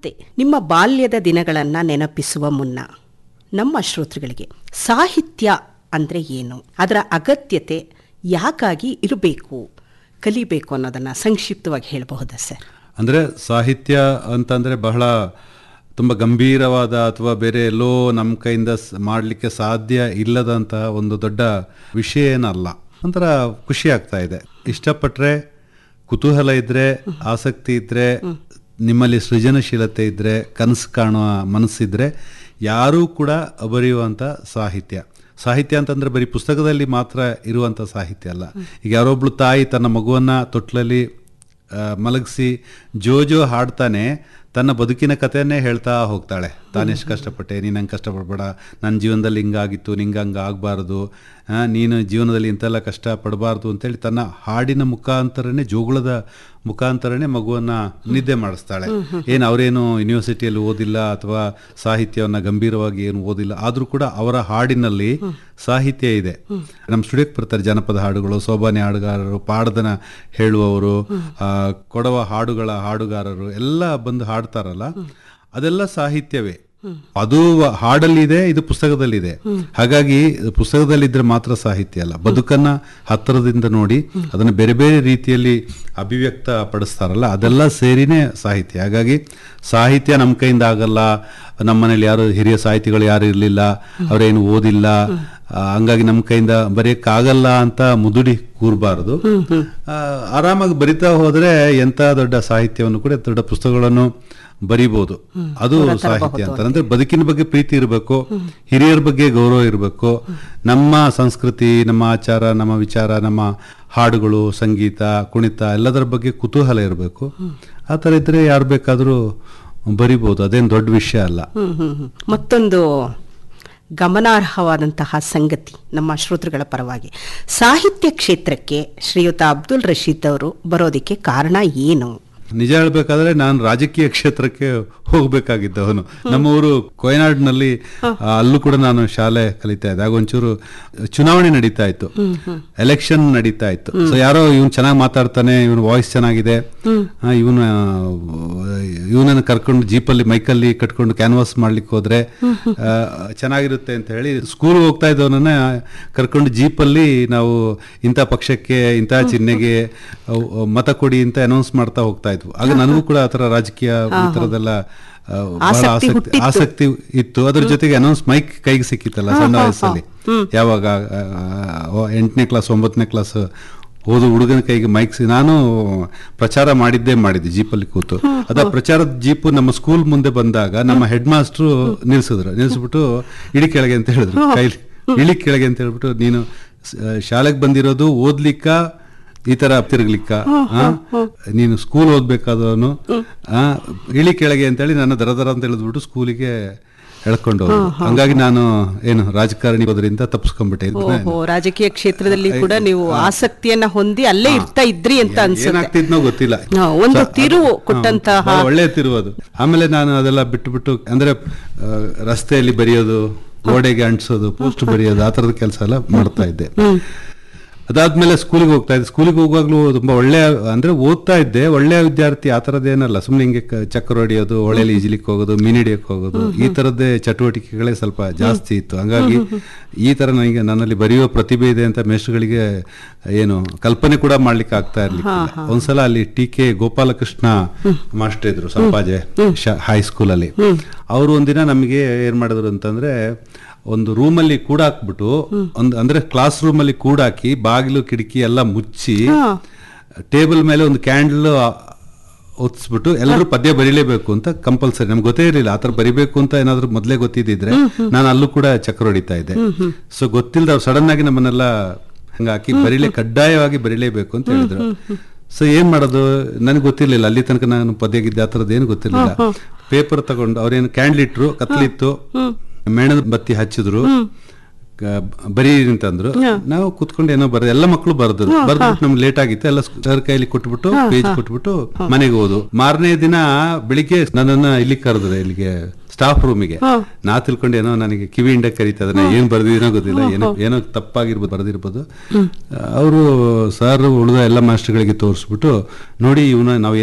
ಮತ್ತೆ ನಿಮ್ಮ ಬಾಲ್ಯದ ದಿನಗಳನ್ನು ನೆನಪಿಸುವ ಮುನ್ನ ನಮ್ಮ ಶ್ರೋತೃಗಳಿಗೆ ಸಾಹಿತ್ಯ ಅಂದರೆ ಏನು ಅದರ ಅಗತ್ಯತೆ ಯಾಕಾಗಿ ಇರಬೇಕು ಕಲಿಬೇಕು ಅನ್ನೋದನ್ನು ಸಂಕ್ಷಿಪ್ತವಾಗಿ ಹೇಳಬಹುದಾ ಸರ್ ಅಂದರೆ ಸಾಹಿತ್ಯ ಅಂತಂದರೆ ಬಹಳ ತುಂಬ ಗಂಭೀರವಾದ ಅಥವಾ ಬೇರೆ ಎಲ್ಲೋ ನಮ್ಮ ಕೈಯಿಂದ ಸ್- ಮಾಡಲಿಕ್ಕೆ ಸಾಧ್ಯ ಇಲ್ಲದಂತಹ ಒಂದು ದೊಡ್ಡ ವಿಷಯ ಏನಲ್ಲ ಒಂಥರ ಖುಷಿ ಆಗ್ತಾ ಇದೆ ಇಷ್ಟಪಟ್ಟರೆ ಕುತೂಹಲ ಇದ್ದರೆ ಆಸಕ್ತಿ ಇದ್ದರೆ ನಿಮ್ಮಲ್ಲಿ ಸೃಜನಶೀಲತೆ ಇದ್ದರೆ ಕನಸು ಕಾಣುವ ಮನಸ್ಸಿದ್ರೆ ಯಾರೂ ಕೂಡ ಬರೆಯುವಂಥ ಸಾಹಿತ್ಯ ಸಾಹಿತ್ಯ ಅಂತಂದ್ರೆ ಬರೀ ಪುಸ್ತಕದಲ್ಲಿ ಮಾತ್ರ ಇರುವಂಥ ಸಾಹಿತ್ಯ ಅಲ್ಲ ಈಗ ಯಾರೊಬ್ಳು ತಾಯಿ ತನ್ನ ಮಗುವನ್ನ ತೊಟ್ಲಲ್ಲಿ ಆ, ಮಲಗಿಸಿ ಜೋ ಜೋ ಹಾಡ್ತಾನೆ ತನ್ನ ಬದುಕಿನ ಕಥೆಯನ್ನೇ ಹೇಳ್ತಾ ಹೋಗ್ತಾಳೆ ತಾನೆಷ್ಟು ಕಷ್ಟಪಟ್ಟೆ ನೀನು ಹಂಗೆ ಕಷ್ಟಪಡಬೇಡ ನನ್ನ ಜೀವನದಲ್ಲಿ ಹಿಂಗಾಗಿತ್ತು ನಿಂಗೆ ಹಂಗೆ ಆಗಬಾರ್ದು ನೀನು ಜೀವನದಲ್ಲಿ ಇಂತೆಲ್ಲ ಕಷ್ಟ ಪಡಬಾರ್ದು ಅಂತೇಳಿ ತನ್ನ ಹಾಡಿನ ಮುಖಾಂತರನೇ ಜೋಗುಳದ ಮುಖಾಂತರನೇ ಮಗುವನ್ನ ನಿದ್ದೆ ಮಾಡಿಸ್ತಾಳೆ ಏನು ಅವರೇನು ಯೂನಿವರ್ಸಿಟಿಯಲ್ಲಿ ಓದಿಲ್ಲ ಅಥವಾ ಸಾಹಿತ್ಯವನ್ನು ಗಂಭೀರವಾಗಿ ಏನು ಓದಿಲ್ಲ ಆದರೂ ಕೂಡ ಅವರ ಹಾಡಿನಲ್ಲಿ ಸಾಹಿತ್ಯ ಇದೆ ನಮ್ಮ ಸ್ಟುಡಿಯೋಕ್ಕೆ ಬರ್ತಾರೆ ಜನಪದ ಹಾಡುಗಳು ಸೋಬಾನೆ ಹಾಡುಗಾರರು ಪಾಡದನ ಹೇಳುವವರು ಆ, ಕೊಡವ ಹಾಡುಗಳ ಹಾಡುಗಾರರು ಎಲ್ಲ ಬಂದು ಹಾಡ್ತಾರಲ್ಲ ಅದೆಲ್ಲ ಸಾಹಿತ್ಯವೇ ಅದು ಹಾಡಲ್ಲಿದೆ ಇದು ಪುಸ್ತಕದಲ್ಲಿದೆ ಹಾಗಾಗಿ ಪುಸ್ತಕದಲ್ಲಿದ್ರೆ ಮಾತ್ರ ಸಾಹಿತ್ಯ ಅಲ್ಲ ಬದುಕನ್ನ ಹತ್ತಿರದಿಂದ ನೋಡಿ ಅದನ್ನು ಬೇರೆ ಬೇರೆ ರೀತಿಯಲ್ಲಿ ಅಭಿವ್ಯಕ್ತ ಪಡಿಸ್ತಾರಲ್ಲ ಅದೆಲ್ಲ ಸೇರಿನೇ ಸಾಹಿತ್ಯ ಹಾಗಾಗಿ ಸಾಹಿತ್ಯ ನಮ್ಮ ಕೈಯಿಂದ ಆಗಲ್ಲ ನಮ್ಮ ಮನೇಲಿ ಯಾರು ಹಿರಿಯ ಸಾಹಿತಿಗಳು ಯಾರು ಇರಲಿಲ್ಲ ಅವರೇನು ಓದಿಲ್ಲ ಆ, ಹಂಗಾಗಿ ನಮ್ಮ ಕೈಯಿಂದ ಬರೆಯಕ್ಕಾಗಲ್ಲ ಅಂತ ಮುದುಡಿ ಕೂರಬಾರದು ಆರಾಮಾಗಿ ಬರಿತಾ ಹೋದ್ರೆ ಎಂತ ದೊಡ್ಡ ಸಾಹಿತ್ಯವನ್ನು ಕೂಡ ದೊಡ್ಡ ಪುಸ್ತಕಗಳನ್ನು ಬರಿಬೋದು ಅದು ಸಾಹಿತ್ಯ ಅಂತ ಅಂದ್ರೆ ಬದುಕಿನ ಬಗ್ಗೆ ಪ್ರೀತಿ ಇರಬೇಕು ಹಿರಿಯರ ಬಗ್ಗೆ ಗೌರವ ಇರಬೇಕು ನಮ್ಮ ಸಂಸ್ಕೃತಿ ನಮ್ಮ ಆಚಾರ ನಮ್ಮ ವಿಚಾರ ನಮ್ಮ ಹಾಡುಗಳು ಸಂಗೀತ ಕುಣಿತ ಎಲ್ಲದರ ಬಗ್ಗೆ ಕುತೂಹಲ ಇರಬೇಕು ಆ ಥರ ಇದ್ರೆ ಯಾರು ಬೇಕಾದರೂ ಬರಿಬೋದು ಅದೇನು ದೊಡ್ಡ ವಿಷಯ ಅಲ್ಲ ಹ್ಮ್ ಹ್ಮ್ ಹ್ಮ್. ಮತ್ತೊಂದು ಗಮನಾರ್ಹವಾದಂತಹ ಸಂಗತಿ ನಮ್ಮ ಶ್ರೋತೃಗಳ ಪರವಾಗಿ ಸಾಹಿತ್ಯ ಕ್ಷೇತ್ರಕ್ಕೆ ಶ್ರೀಯುತ ಅಬ್ದುಲ್ ರಶೀದ್ ಅವರು ಬರೋದಕ್ಕೆ ಕಾರಣ ಏನು ನಿಜ ಹೇಳ್ಬೇಕಾದ್ರೆ ನಾನು ರಾಜಕೀಯ ಕ್ಷೇತ್ರಕ್ಕೆ ಹೋಗ್ಬೇಕಾಗಿದ್ದವನು ನಮ್ಮ ಊರು ಕೊಯನಾಡ್ನಲ್ಲಿ ಆ, ಅಲ್ಲೂ ಕೂಡ ನಾನು ಶಾಲೆ ಕಲಿತಾ ಇದ್ದೆ ಆಗ ಒಂಚೂರು ಚುನಾವಣೆ ನಡೀತಾ ಇತ್ತು ಎಲೆಕ್ಷನ್ ನಡೀತಾ ಇತ್ತು ಸೊ ಯಾರೋ ಇವನು ಚೆನ್ನಾಗಿ ಮಾತಾಡ್ತಾನೆ ಇವನು ವಾಯ್ಸ್ ಚೆನ್ನಾಗಿದೆ ಇವನು ಇವನನ್ನು ಕರ್ಕೊಂಡು ಜೀಪಲ್ಲಿ ಮೈಕಲ್ಲಿ ಕಟ್ಕೊಂಡು ಕ್ಯಾನ್ವಾಸ್ ಮಾಡ್ಲಿಕ್ಕೆ ಹೋದ್ರೆ ಆ, ಚೆನ್ನಾಗಿರುತ್ತೆ ಅಂತ ಹೇಳಿ ಸ್ಕೂಲ್ ಹೋಗ್ತಾ ಇದ್ದವನನ್ನ ಕರ್ಕೊಂಡು ಜೀಪಲ್ಲಿ ನಾವು ಇಂಥ ಪಕ್ಷಕ್ಕೆ ಇಂಥ ಚಿಹ್ನೆಗೆ ಅವ್- ಅವ್ ಮತ ಕೊಡಿ ಅಂತ ಅನೌನ್ಸ್ ಮಾಡ್ತಾ ಹೋಗ್ತಾ ಇದ್ವು ಆಗ ನನಗೂ ಕೂಡ ಆ ಥರ ರಾಜಕೀಯ ಈ ಥರದ್ದೆಲ್ಲ ಆ, ಬಹಳ ಆಸಕ್ತಿ ಆಸಕ್ತಿ ಹುಟ್ಟಿತ್ತು. ಆಸಕ್ತಿ ಇತ್ತು ಅದ್ರ ಜೊತೆಗೆ ಅನೌನ್ಸ್ ಮೈಕ್ ಕೈಗೆ ಸಿಕ್ಕಿತ್ತಲ್ಲ ಸಣ್ಣ ವಯಸ್ಸಲ್ಲಿ ಯಾವಾಗ ಎಂಟನೇ ಕ್ಲಾಸ್ ಒಂಬತ್ತನೇ ಕ್ಲಾಸ್ ಓದು ಹುಡುಗನ ಕೈಗೆ ಮೈಕ್ ಸಿ ನಾನು ಪ್ರಚಾರ ಮಾಡಿದ್ದೇ ಮಾಡಿದ್ದೆ ಜೀಪಲ್ಲಿ ಕೂತು ಅದ ಪ್ರಚಾರದ ಜೀಪು ನಮ್ಮ ಸ್ಕೂಲ್ ಮುಂದೆ ಬಂದಾಗ ನಮ್ಮ ಹೆಡ್ ಮಾಸ್ಟ್ರು ನಿಲ್ಸಿದ್ರು ನಿಲ್ಸ್ಬಿಟ್ಟು ಇಳಿ ಕೆಳಗೆ ಅಂತ ಹೇಳಿದ್ರು ಕೈಲಿ ಇಳಿ ಕೆಳಗೆ ಅಂತ ಹೇಳ್ಬಿಟ್ಟು ನೀನು ಶಾಲೆಗೆ ಬಂದಿರೋದು ಓದ್ಲಿಕ್ಕ ಈ ತರ ತಿರುಗ್ಲಿಕ್ಕ ಆ? ನೀನು ಸ್ಕೂಲ್ ಓದ್ಬೇಕಾದವನು ಆ, ಇಳಿ ಕೆಳಗೆ ಅಂತೇಳಿ ನನ್ನ ದರ ದರ ಅಂತ ಹೇಳಿದ್ಬಿಟ್ಟು ಸ್ಕೂಲಿಗೆ ಎಳ್ಕೊಂಡು ಹೋದ್ರು ಹಂಗಾಗಿ ನಾನು ಏನು ರಾಜಕಾರಣಿ ಹೋದ್ರಿಂದ ತಪ್ಪಿಸ್ಕೊಂಡ್ಬಿಟ್ಟೆ ಇದನ್ನ ಓಹೋ ರಾಜಕೀಯ ಕ್ಷೇತ್ರದಲ್ಲಿ ಕೂಡ ನೀವು ಆಸಕ್ತಿಯನ್ನ ಹೊಂದಿ ಅಲ್ಲೇ ಇರ್ತಾ ಇದ್ರಿ ಅಂತ ಅನ್ಸುತ್ತೆ ಏನಾಗ್ತಿದ್ನೋ ಗೊತ್ತಿಲ್ಲ ಹಾ, ಒಂದು ಸೊ, ತಿರುವು ಹಾ, ಕೊಟ್ಟಂತಹ ಬಹಳ ಒಳ್ಳೆ ತಿರುವು ಅದು ಆಮೇಲೆ ನಾನು ಅದೆಲ್ಲ ಬಿಟ್ಟು ಬಿಟ್ಟು ಅಂದ್ರೆ ಆ, ರಸ್ತೆಯಲ್ಲಿ ಬರೆಯೋದು ಗೋಡೆಗೆ ಅಂಟಿಸೋದು ಪೋಸ್ಟ್ ಬರೆಯೋದು ಆ ಥರದ ಕೆಲಸ ಎಲ್ಲ ಮಾಡ್ತಾ ಇದ್ದೆ ಅದಾದ್ಮೇಲೆ ಸ್ಕೂಲಿಗೆ ಹೋಗ್ತಾ ಇದ್ದೆ ಸ್ಕೂಲಿಗೆ ಹೋಗುವಾಗ್ಲೂ ತುಂಬಾ ಒಳ್ಳೆಯ ಅಂದ್ರೆ ಓದ್ತಾ ಇದ್ದೆ ಒಳ್ಳೆಯ ವಿದ್ಯಾರ್ಥಿ ಆ ಥರದ್ದೇನಲ್ಲ ಸುಮ್ಮನೆ ಹಿಂಗೆ ಕ- ಚಕ್ರ ಹೊಡಿಯೋದು ಹೊಳೆಯಲ್ಲಿ ಈಜಲಿಕ್ಕೆ ಹೋಗೋದು ಮೀನ್ ಹಿಡಿಯಕ್ಕೆ ಹೋಗೋದು ಈ ಥರದ್ದೇ ಚಟುವಟಿಕೆಗಳೇ ಸ್ವಲ್ಪ ಜಾಸ್ತಿ ಇತ್ತು ಹಂಗಾಗಿ ಈ ತರ ನನಗೆ ನನ್ನಲ್ಲಿ ಬರೆಯುವ ಪ್ರತಿಭೆ ಇದೆ ಅಂತ ಮೇಷ್ಟ್ರುಗಳಿಗೆ ಏನು ಕಲ್ಪನೆ ಕೂಡ ಮಾಡ್ಲಿಕ್ಕೆ ಆಗ್ತಾ ಇರ್ಲಿಲ್ಲ ಒಂದ್ಸಲ ಅಲ್ಲಿ ಟಿ ಕೆ ಗೋಪಾಲಕೃಷ್ಣ ಮಾಸ್ಟರ್ ಇದ್ರು ಸಂಪಾಜೆ ಹೈಸ್ಕೂಲಲ್ಲಿ ಅವರು ಒಂದಿನ ನಮಗೆ ಏನ್ ಮಾಡಿದ್ರು ಅಂತಂದ್ರೆ ಒಂದು ರೂಮಲ್ಲಿ ಕೂಡಾಕ್ಬಿಟ್ಟು ಒಂದು ಅಂದ್ರೆ ಕ್ಲಾಸ್ ರೂಮಲ್ಲಿ ಕೂಡಾಕಿ ಬಾಗಿಲು ಕಿಟಕಿ ಎಲ್ಲ ಮುಚ್ಚಿ ಟೇಬಲ್ ಮೇಲೆ ಒಂದು ಕ್ಯಾಂಡಲ್ ಒತ್ಸ್ಬಿಟ್ಟು ಎಲ್ಲರೂ ಪದ್ಯ ಬರೀಲೇಬೇಕು ಅಂತ ಕಂಪಲ್ಸರಿ ನಮ್ಗೆ ಗೊತ್ತೇ ಇರಲಿಲ್ಲ ಆತರ ಬರಿಬೇಕು ಅಂತ ಏನಾದ್ರು ಮೊದಲೇ ಗೊತ್ತಿದ್ದಿದ್ರೆ ನಾನು ಅಲ್ಲೂ ಕೂಡ ಚಕ್ರ ಹೊಡಿತಾ ಇದ್ದೆ ಸೊ ಗೊತ್ತಿಲ್ಲದ ಅವ್ರು ಸಡನ್ ಆಗಿ ನಮ್ಮನ್ನೆಲ್ಲ ಹಂಗಾಕಿ ಬರೀಲೇ ಕಡ್ಡಾಯವಾಗಿ ಬರೀಲೇಬೇಕು ಅಂತ ಹೇಳಿದ್ರು ಸೊ ಏನ್ ಮಾಡೋದು ನನಗೆ ಗೊತ್ತಿರ್ಲಿಲ್ಲ ಅಲ್ಲಿ ತನಕ ನಾನು ಪದ್ಯಗಿದ್ದೆ ಆ ಥರದ್ದು ಏನು ಗೊತ್ತಿರಲಿಲ್ಲ ಪೇಪರ್ ತಗೊಂಡು ಅವ್ರೇನು ಕ್ಯಾಂಡ್ಲ್ ಇಟ್ರು ಕತ್ಲಿತ್ತು ಮೇಣದ ಬತ್ತಿ ಹಚ್ಚಿದ್ರು ಕ- ಬರೀರಿ ಅಂತಂದ್ರು ನಾವು ಕುತ್ಕೊಂಡು ಏನೋ ಬರ ಎಲ್ಲ ಮಕ್ಕಳು ಬರ್ದ್ರು ಬರ್ದ್ಬಿಟ್ಟು ನಮ್ಗೆ ಲೇಟ್ ಆಗಿತ್ತು ಎಲ್ಲ ಸರ್ ಕೈಲಿ ಕೊಟ್ಬಿಟ್ಟು ಪೇಜ್ ಕೊಟ್ಬಿಟ್ಟು ಮನೆಗೆ ಹೋದು ಮಾರನೇ ದಿನ ಬೆಳಿಗ್ಗೆ ನನ್ನನ್ನ ಇಲ್ಲಿ ಕರೆದ್ರು ಇಲ್ಲಿಗೆ ಸ್ಟಾಫ್ ರೂಮಿಗೆ ನಾ ತಿಳ್ಕೊಂಡು ಏನೋ ನನಗೆ ಕಿವಿಯಿಂದ ಕರೀತದ ಏನ್ ಬರ್ದಿದ್ದೀನೋ ಗೊತ್ತಿಲ್ಲ ಏನೋ ಏನೋ ತಪ್ಪಾಗಿರ್ಬೋದು ಬರ್ದಿರ್ಬೋದು ಅವರು ಸರ್ ಉಳಿದ ಎಲ್ಲ ಮಾಸ್ಟರ್ಗಳಿಗೆ ತೋರಿಸ್ಬಿಟ್ಟು ನೋಡಿ ಇವನ ನಾವು